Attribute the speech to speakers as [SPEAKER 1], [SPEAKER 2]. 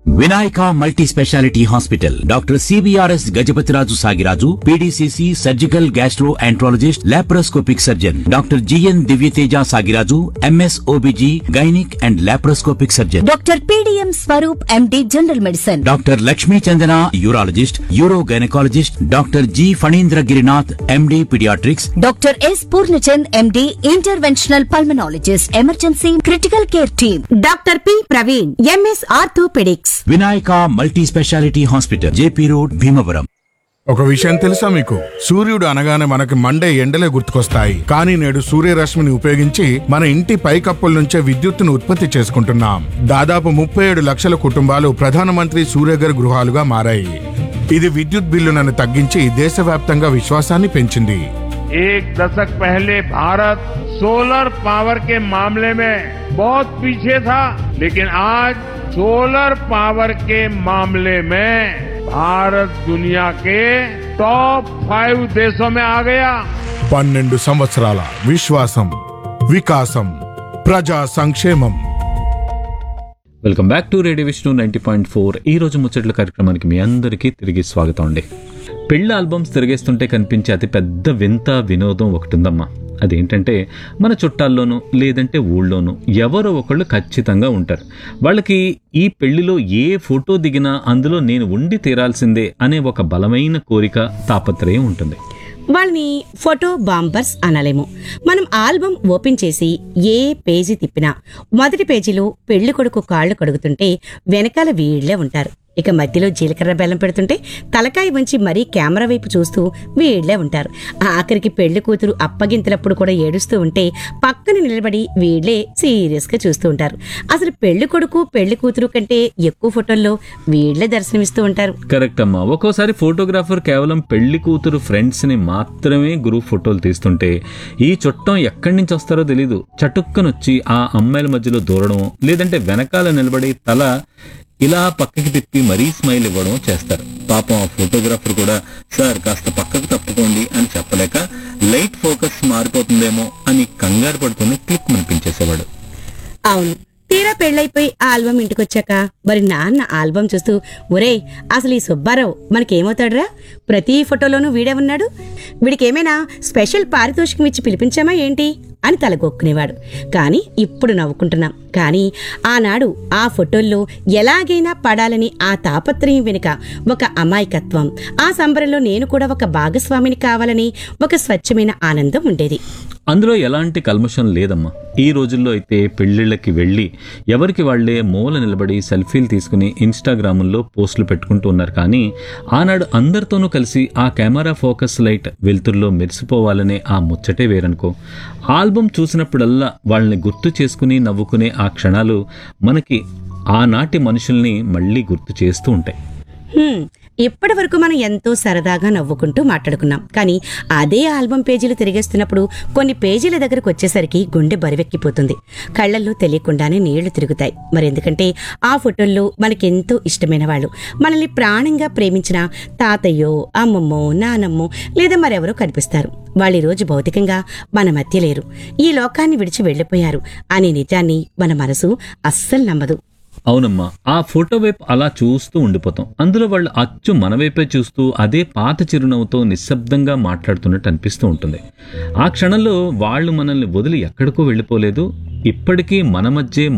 [SPEAKER 1] Vinayaka multi speciality hospital doctor CBRS Gajapathiraju Sagiraju PDCC surgical gastroenterologist laparoscopic surgeon doctor GN Divyateja Sagiraju MS OBG gynaec and laparoscopic surgeon
[SPEAKER 2] doctor PDM Swaroop MD general medicine
[SPEAKER 1] doctor Lakshmi Chandana urologist uro gynaecologist doctor G Phanindra Girinath MD paediatrics
[SPEAKER 2] doctor S Purnachand MD interventional pulmonologist emergency critical care team
[SPEAKER 3] doctor P Praveen MS orthopaedics
[SPEAKER 1] Vinayaka multi speciality hospital JP road Bhimavaram
[SPEAKER 4] ఒక విషయం తెలుసా మీకు సూర్యుడు అనగానే మనకి Monday ఎండలే గుర్తుకొస్తాయి కానీ నేడు సూర్యరశ్మిని ఉపయోగించి మన ఇంటి పైకప్పుల నుంచే విద్యుత్తును ఉత్పత్తి చేసుకుంటున్నాం దాదాపు ముప్పై ఏడు లక్షల కుటుంబాలు ప్రధానమంత్రి సూర్యఘర్ గృహాలుగా మారాయి ఇది విద్యుత్ బిల్లులను తగ్గించి దేశవ్యాప్తంగా విశ్వాసాన్ని పెంచింది
[SPEAKER 5] एक दशक पहले भारत सोलर पावर के मामले में बहुत पीछे था लेकिन आज सोलर पावर के मामले में भारत दुनिया के टॉप फाइव देशों में आ गया
[SPEAKER 4] పన్నెండు సంవత్సరాల విశ్వాసం వికాసం ప్రజా సంక్షేమం
[SPEAKER 6] welcome back to radio Vishnu ninety point four ఈ రోజు ముచ్చట్ల కార్యక్రమానికి మీ అందరికీ తిరిగి స్వాగతం అండి పెళ్ళి ఆల్బమ్స్ తిరిగేస్తుంటే కనిపించే అతి పెద్ద వింత వినోదం ఒకటి ఉందమ్మా అదేంటంటే మన చుట్టాల్లోనూ లేదంటే ఊళ్ళోనూ ఎవరో ఒకళ్ళు ఖచ్చితంగా ఉంటారు వాళ్ళకి ఈ పెళ్లిలో ఏ ఫోటో దిగినా అందులో నేను ఉండి తీరాల్సిందే అనే ఒక బలమైన కోరిక తాపత్రయం ఉంటుంది
[SPEAKER 3] వాళ్ళని ఫోటో బాంబర్స్ అనలేము మనం ఆల్బమ్ ఓపెన్ చేసి ఏ పేజీ తిప్పినా మొదటి పేజీలో పెళ్లి కొడుకు కాళ్ళు కడుగుతుంటే వెనకాల వీళ్లే ఉంటారు ఇక మధ్యలో జీలకర్ర బెల్లం పెడుతుంటే తలకాయ వంచి మరీ కెమెరా వైపు చూస్తూ వీళ్లే ఉంటారు ఆఖరికి పెళ్లి కూతురు అప్పగింతలప్పుడు కూడా ఏడుస్తూ ఉంటే పక్కన నిలబడి వీళ్లే సీరియస్ గా చూస్తూ ఉంటారు అసలు పెళ్లి కొడుకు పెళ్లి కూతురు కంటే ఎక్కువ ఫోటోల్లో వీళ్లే దర్శనమిస్తూ ఉంటారు
[SPEAKER 6] కరెక్ట్ అమ్మా ఒక్కోసారి ఫోటోగ్రాఫర్ కేవలం పెళ్లి కూతురు ఫ్రెండ్స్ ని మాత్రమే గ్రూప్ ఫోటోలు తీస్తుంటే ఈ చుట్టం ఎక్కడి నుంచి వస్తారో తెలీదు చటుక్కనొచ్చి ఆ అమ్మాయిల మధ్యలో దూరడం లేదంటే వెనకాల నిలబడి తల ఇలా పక్కకి తిప్పి మరీ స్మైల్ ఇవ్వడం చేస్తారు పాపం ఆ ఫోటోగ్రాఫర్ కూడా సార్ కాస్త పక్కకు తప్పుకోండి అని చెప్పలేక లైట్ ఫోకస్ మారిపోతుందేమో అని కంగారు పడుతూనే క్లిక్ మనిపించేసేవాడు
[SPEAKER 3] అవును తీరా పెళ్ళైపోయి ఆ ఆల్బమ్ ఇంటికొచ్చాక మరి నాన్న ఆల్బమ్ చూస్తూ ఒరేయ్ అసలు ఈ సుబ్బారావు మనకేమవుతాడురా ప్రతి ఫోటోలోనూ వీడే ఉన్నాడు వీడికేమైనా స్పెషల్ పారితోషికం ఇచ్చి పిలిపించామా ఏంటి అని తలగొక్కునేవాడు కానీ ఇప్పుడు నవ్వుకుంటున్నాం కానీ ఆనాడు ఆ ఫోటోల్లో ఎలాగైనా పడాలని ఆ తాపత్రయం వెనుక ఒక అమాయకత్వం ఆ సంబరంలో నేను కూడా ఒక భాగస్వామిని కావాలని ఒక స్వచ్ఛమైన ఆనందం ఉండేది
[SPEAKER 6] అందులో ఎలాంటి కల్మషం లేదమ్మా ఈ రోజుల్లో అయితే పెళ్లిళ్ళకి వెళ్ళి ఎవరికి వాళ్లే మూల నిలబడి సెల్ఫీలు తీసుకుని ఇన్స్టాగ్రాముల్లో పోస్టులు పెట్టుకుంటూ ఉన్నారు కానీ ఆనాడు అందరితోనూ కలిసి ఆ కెమెరా ఫోకస్ లైట్ వెలుతుర్లో మెరిసిపోవాలనే ఆ ముచ్చటే వేరనుకో ఆల్బమ్ చూసినప్పుడల్లా వాళ్ళని గుర్తు చేసుకుని నవ్వుకునే ఆ క్షణాలు మనకి ఆనాటి మనుషుల్ని మళ్ళీ గుర్తు చేస్తూ ఉంటాయి
[SPEAKER 3] హ్మ్, ఇప్పటి వరకు మనం ఎంతో సరదాగా నవ్వుకుంటూ మాట్లాడుకున్నాం కానీ అదే ఆల్బమ్ పేజీలు తిరిగేస్తున్నప్పుడు కొన్ని పేజీల దగ్గరకు వచ్చేసరికి గుండె బరువెక్కిపోతుంది కళ్ళల్లో తెలియకుండానే నీళ్లు తిరుగుతాయి మరి ఎందుకంటే ఆ ఫోటోల్లో మనకెంతో ఇష్టమైన వాళ్ళు మనల్ని ప్రాణంగా ప్రేమించిన తాతయ్యో అమ్మమ్మో నానమ్మో లేదా మరెవరో కనిపిస్తారు వాళ్ళు ఈ రోజు భౌతికంగా మన మధ్య లేరు ఈ లోకాన్ని విడిచి వెళ్ళిపోయారు అనే నిజాన్ని మన మనసు అస్సలు నమ్మదు
[SPEAKER 6] అవునమ్మా ఆ ఫోటో వైపు అలా చూస్తూ ఉండిపోతాం అందులో వాళ్ళు అచ్చు మన వైపే చూస్తూ అదే పాత చిరునవ్వుతో నిశ్శబ్దంగా మాట్లాడుతున్నట్టు అనిపిస్తూ ఉంటుంది ఆ క్షణంలో వాళ్ళు మనల్ని వదిలి ఎక్కడికో వెళ్ళిపోలేదు ఇప్పటికీ మన మధ్య